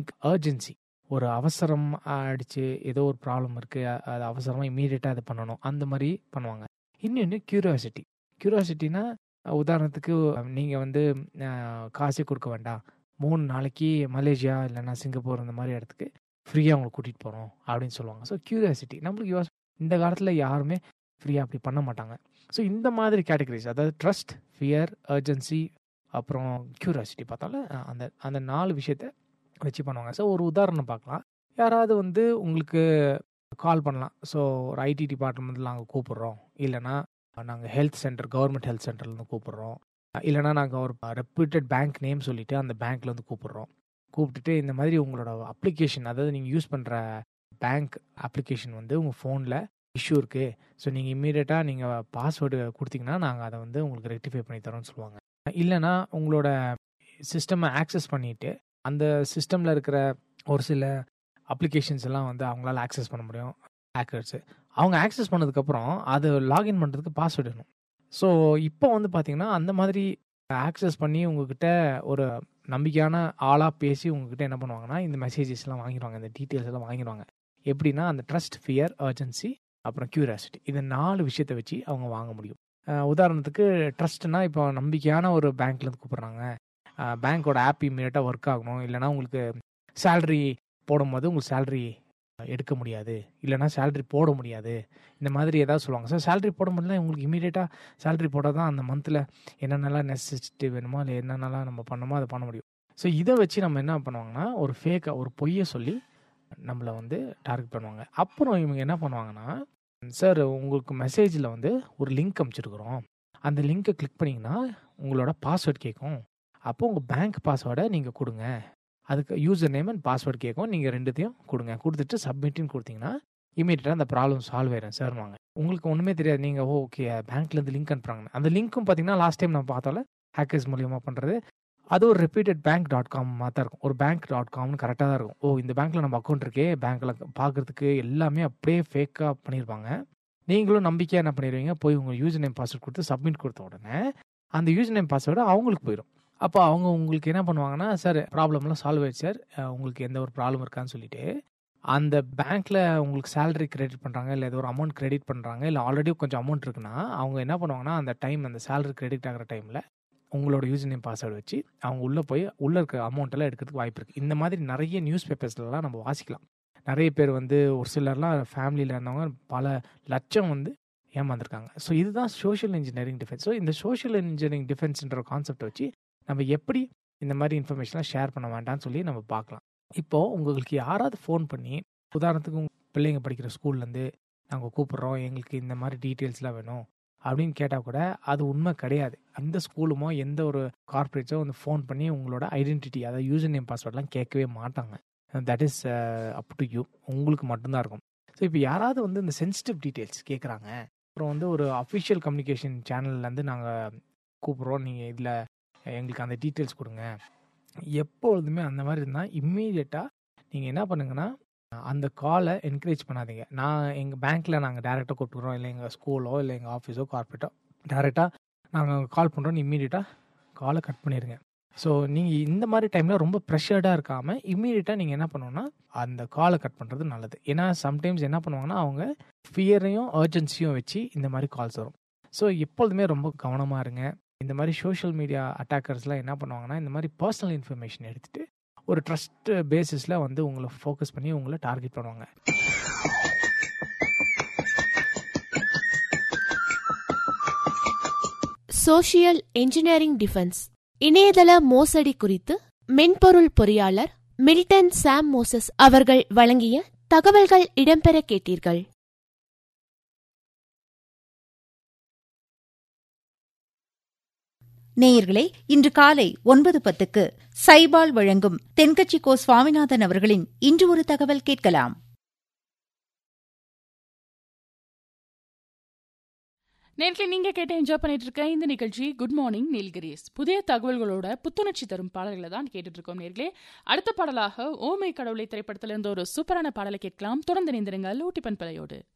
think urgency ஒரு அவசரம் ஆயிடுச்சு ஏதோ ஒரு ப்ராப்ளம் இருக்குது அது அவசரமாக இமீடியட்டாக அதை பண்ணணும் அந்த மாதிரி பண்ணுவாங்க இன்னொன்று க்யூரியாசிட்டி க்யூரியாசிட்டினா உதாரணத்துக்கு நீங்கள் வந்து அஹ், காசே கொடுக்க வேண்டாம் மூணு நாளைக்கு மலேசியா இல்லைன்னா சிங்கப்பூர் இந்த மாதிரி இடத்துக்கு ஃப்ரீயாக உங்களை கூட்டிகிட்டு போகிறோம் அப்படின்னு சொல்லுவாங்க ஸோ க்யூரியாசிட்டி நம்மளுக்கு யோஸ் இந்த காலத்தில் யாருமே ஃப்ரீயாக அப்படி பண்ண மாட்டாங்க ஸோ இந்த மாதிரி கேட்டகரிஸ் அதாவது ட்ரஸ்ட் ஃபியர் அர்ஜென்சி அப்புறம் க்யூரியாசிட்டி பார்த்தாலும் அஹ், அந்த அந்த நாலு விஷயத்த வச்சு பண்ணுவாங்க ஸோ ஒரு உதாரணம் பார்க்கலாம் யாராவது வந்து உங்களுக்கு கால் பண்ணலாம் ஸோ ஒரு ஐடி டிபார்ட்மெண்ட்டில் நாங்கள் கூப்பிட்றோம் இல்லைன்னா நாங்கள் ஹெல்த் சென்டர் கவர்மெண்ட் ஹெல்த் சென்டர்லேருந்து கூப்பிட்றோம் இல்லைனா நாங்கள் ஒரு ரெப்யூட்டட் பேங்க் நேம் சொல்லிவிட்டு அந்த பேங்க்லேருந்து கூப்பிட்றோம் கூப்பிட்டுட்டு இந்த மாதிரி உங்களோட அப்ளிகேஷன் அதாவது நீங்கள் யூஸ் பண்ணுற பேங்க் அப்ளிகேஷன் வந்து உங்கள் ஃபோனில் இஷ்யூ இருக்குது ஸோ நீங்கள் இம்மீடியட்டாக நீங்கள் பாஸ்வேர்டு கொடுத்தீங்கன்னா நாங்கள் அதை வந்து உங்களுக்கு ரெக்டிஃபை பண்ணி தரோம்னு சொல்லுவாங்க இல்லைனா உங்களோட சிஸ்டமை ஆக்சஸ் பண்ணிவிட்டு அந்த சிஸ்டமில் இருக்கிற ஒரு சில அப்ளிகேஷன்ஸ் எல்லாம் வந்து அவங்களால ஆக்சஸ் பண்ண முடியும் ஹேக்கர்ஸு அவங்க ஆக்சஸ் பண்ணதுக்கப்புறம் அது லாகின் பண்ணுறதுக்கு பாஸ்வேர்டு வேணும் ஸோ இப்போ வந்து பார்த்தீங்கன்னா அந்த மாதிரி ஆக்சஸ் பண்ணி உங்ககிட்ட ஒரு நம்பிக்கையான ஆளாக பேசி உங்ககிட்ட என்ன பண்ணுவாங்கன்னா இந்த மெசேஜஸ்லாம் வாங்கிடுவாங்க இந்த டீட்டெயில்ஸ் எல்லாம் வாங்கிடுவாங்க எப்படின்னா அந்த ட்ரஸ்ட் ஃபியர் அர்ஜென்சி அப்புறம் க்யூரியாசிட்டி இந்த நாலு விஷயத்தை வச்சு அவங்க வாங்க முடியும் அஹ் உதாரணத்துக்கு ட்ரஸ்ட்னா இப்போ நம்பிக்கையான ஒரு பேங்க்லேருந்து கூப்பிட்றாங்க பேங்க்கோட ஆப் இம்மீடியட்டாக ஒர்க் ஆகணும் இல்லைனா உங்களுக்கு சேல்ரி போடும்போது உங்களுக்கு சேல்ரி எடுக்க முடியாது இல்லைனா சேல்ரி போட முடியாது இந்த மாதிரி ஏதாவது சொல்லுவாங்க சார் சேல்ரி போட முடியல உங்களுக்கு இமீடியட்டாக சேல்ரி போட்டால் தான் அந்த மந்தில் என்னென்னலாம் நெசசிட்டி வேணுமோ இல்லை என்னென்னலாம் நம்ம பண்ணணுமோ அதை பண்ண முடியும் ஸோ இதை வச்சு நம்ம என்ன பண்ணுவாங்கன்னா ஒரு ஃபேக்காக ஒரு பொய்யை சொல்லி நம்மளை வந்து டார்கெட் பண்ணுவாங்க அப்புறம் இவங்க என்ன பண்ணுவாங்கன்னா சார் உங்களுக்கு மெசேஜில் வந்து ஒரு லிங்க் அனுப்பிச்சிருக்கிறோம் அந்த லிங்க்கை கிளிக் பண்ணிங்கன்னா உங்களோட பாஸ்வேர்ட் கேட்கும் அப்போ உங்கள் பேங்க் பாஸ்வேர்டை நீங்கள் கொடுங்க அதுக்கு யூசர் நேம் அண்ட் பாஸ்வேர்ட் கேட்கும் நீங்கள் ரெண்டுத்தையும் கொடுங்க கொடுத்துட்டு சப்மிட்னு கொடுத்தீங்கன்னா இமீடியட்டாக அந்த ப்ராப்ளம் சால்வ் ஆயிரும் சார்வாங்க உங்களுக்கு ஒன்றுமே தெரியாது நீங்கள் ஓ ஓகே பேங்க்லேருந்து லிங்க் அனுப்புறாங்க அந்த லிங்க்கும் பார்த்தீங்கன்னா லாஸ்ட் டைம் நம்ம பார்த்தால ஹேக்கர்ஸ் மூலியமாக பண்ணுறது அது ஒரு ரெப்யூட்டட் பேங்க் டாட் காம் மாதிரி தான் இருக்கும் ஒரு பேங்க் டாட் காம்னு கரெக்டாக தான் இருக்கும் ஓ இந்த பேங்க்கில் நம்ம அக்கௌண்ட் இருக்கே பேங்க்கில் பார்க்குறதுக்கு எல்லாமே அப்படியே ஃபேக்காக பண்ணியிருப்பாங்க நீங்களும் நம்பிக்கையாக என்ன பண்ணிடுவீங்க போய் உங்கள் யூசர் நேம் பாஸ்வேர்ட் கொடுத்து சப்மிட் கொடுத்த உடனே அந்த யூசர் நேம் பாஸ்வேர்டு அவங்களுக்கு போயிடும் அப்போ அவங்க உங்களுக்கு என்ன பண்ணுவாங்கன்னா சார் ப்ராப்ளம்லாம் சால்வ் ஆயிடுச்சு சார் அஹ் உங்களுக்கு எந்த ஒரு ப்ராப்ளம் இருக்கான்னு சொல்லிட்டு அந்த பேங்க்கில் உங்களுக்கு சேலரி கிரெடிட் பண்ணுறாங்க இல்லை ஏதோ ஒரு அமௌண்ட் கிரெடிட் பண்ணுறாங்க இல்லை ஆல்ரெடி கொஞ்சம் அமௌண்ட் இருக்குன்னா அவங்க என்ன பண்ணுவாங்கன்னா அந்த டைம் அந்த சேலரி கிரெடிட் ஆகிற டைமில் உங்களோட யூசர் நேம் பாஸ்வேர்டு வச்சு அவங்க உள்ளே போய் உள்ளே இருக்க அமௌண்ட் எல்லாம் எடுக்கிறதுக்கு வாய்ப்பு இருக்குது இந்த மாதிரி நிறைய நியூஸ் பேப்பர்ஸ்லாம் நம்ம வாசிக்கலாம் நிறைய பேர் வந்து ஒரு சிலர்லாம் ஃபேமிலியில் இருந்தவங்க பல லட்சம் வந்து ஏமாந்துருக்காங்க ஸோ இதுதான் சோஷியல் இன்ஜினியரிங் டிஃபென்ஸ் ஸோ இந்த சோஷியல் இன்ஜினியரிங் டிஃபென்ஸ்ன்ற கான்செப்டை வச்சு நம்ம எப்படி இந்த மாதிரி இன்ஃபர்மேஷன்லாம் ஷேர் பண்ண வேண்டாம்னு சொல்லி நம்ம பார்க்கலாம் இப்போது உங்களுக்கு யாராவது ஃபோன் பண்ணி உதாரணத்துக்கு உங்கள் பிள்ளைங்க படிக்கிற ஸ்கூல்லேருந்து நாங்கள் கூப்பிட்றோம் எங்களுக்கு இந்த மாதிரி டீட்டெயில்ஸ்லாம் வேணும் அப்படின்னு கேட்டால் கூட அது உண்மை கிடையாது அந்த ஸ்கூலுமோ எந்த ஒரு கார்பரேட்ஸோ வந்து ஃபோன் பண்ணி உங்களோட ஐடென்டிட்டி அதாவது யூசர் நேம் பாஸ்வேர்ட்லாம் கேட்கவே மாட்டாங்க that is up to you உங்களுக்கு மட்டும்தான் இருக்கும் ஸோ இப்போ யாராவது வந்து இந்த சென்சிட்டிவ் டீட்டெயில்ஸ் கேட்குறாங்க அப்புறம் வந்து ஒரு அஃபிஷியல் கம்யூனிகேஷன் சேனல்லேருந்து நாங்கள் கூப்பிட்றோம் நீங்கள் இதில் எங்களுக்கு அந்த டீட்டெயில்ஸ் கொடுங்க எப்பொழுதுமே அந்த மாதிரி இருந்தால் இம்மீடியட்டாக நீங்கள் என்ன பண்ணுங்கன்னா அந்த காலை என்கரேஜ் பண்ணாதீங்க நான் எங்கள் பேங்க்கில் நாங்கள் டேரெக்டாக கூப்பிட்டுக்குறோம் இல்லை எங்கள் ஸ்கூலோ இல்லை எங்கள் ஆஃபீஸோ கார்பரேட்டோ டேரெக்டாக நாங்கள் கால் பண்ணுறோம் இம்மீடியட்டாக காலை கட் பண்ணிடுங்க ஸோ நீங்கள் இந்த மாதிரி டைமில் ரொம்ப ப்ரெஷர்டாக இருக்காமல் இம்மீடியட்டாக நீங்கள் என்ன பண்ணணும்னா அந்த காலை கட் பண்ணுறது நல்லது ஏன்னா சம்டைம்ஸ் என்ன பண்ணுவாங்கன்னா அவங்க ஃபியரையும் அர்ஜென்சியும் வச்சு இந்த மாதிரி கால்ஸ் வரும் ஸோ எப்பொழுதுமே ரொம்ப கவனமாக இருங்க இந்த மாதிரி சோஷியல் மீடியா அட்டாக்கர்ஸ்லாம் என்ன பண்ணுவாங்கன்னா இந்த மாதிரி பர்சனல் இன்ஃபர்மேஷன் எடுத்துகிட்டு ஒரு ட்ரஸ்ட் பேசிஸில் வந்து உங்களை ஃபோக்கஸ் பண்ணி உங்களை டார்கெட் பண்ணுவாங்க சோஷியல் இன்ஜினியரிங் டிஃபென்ஸ் இணையதள மோசடி குறித்து மென்பொருள் பொறியாளர் மில்டன் சாம் மோசஸ் அவர்கள் வழங்கிய தகவல்கள் இடம்பெற கேட்டீர்கள் நேயர்களே இன்று காலை ஒன்பது பத்துக்கு சைபால் வழங்கும் தென்கட்சி கோ சுவாமிநாதன் அவர்களின் இன்று ஒரு தகவல் கேட்கலாம் நேர்களை நீங்க கேட்டு என்ஜாய் பண்ணிட்டு இருக்க இந்த நிகழ்ச்சி குட் மார்னிங் நீல்கிரிஸ் புதிய தகவல்களோட புத்துணர்ச்சி தரும் பாடல்களை தான் கேட்டுட்டு இருக்கோம் நேர்களே அடுத்த பாடலாக ஓமை கடவுளை திரைப்படத்திலிருந்து ஒரு சூப்பரான பாடலை கேட்கலாம் தொடர்ந்து நிந்திருங்கள் ஊட்டிப்பன் பலையோடு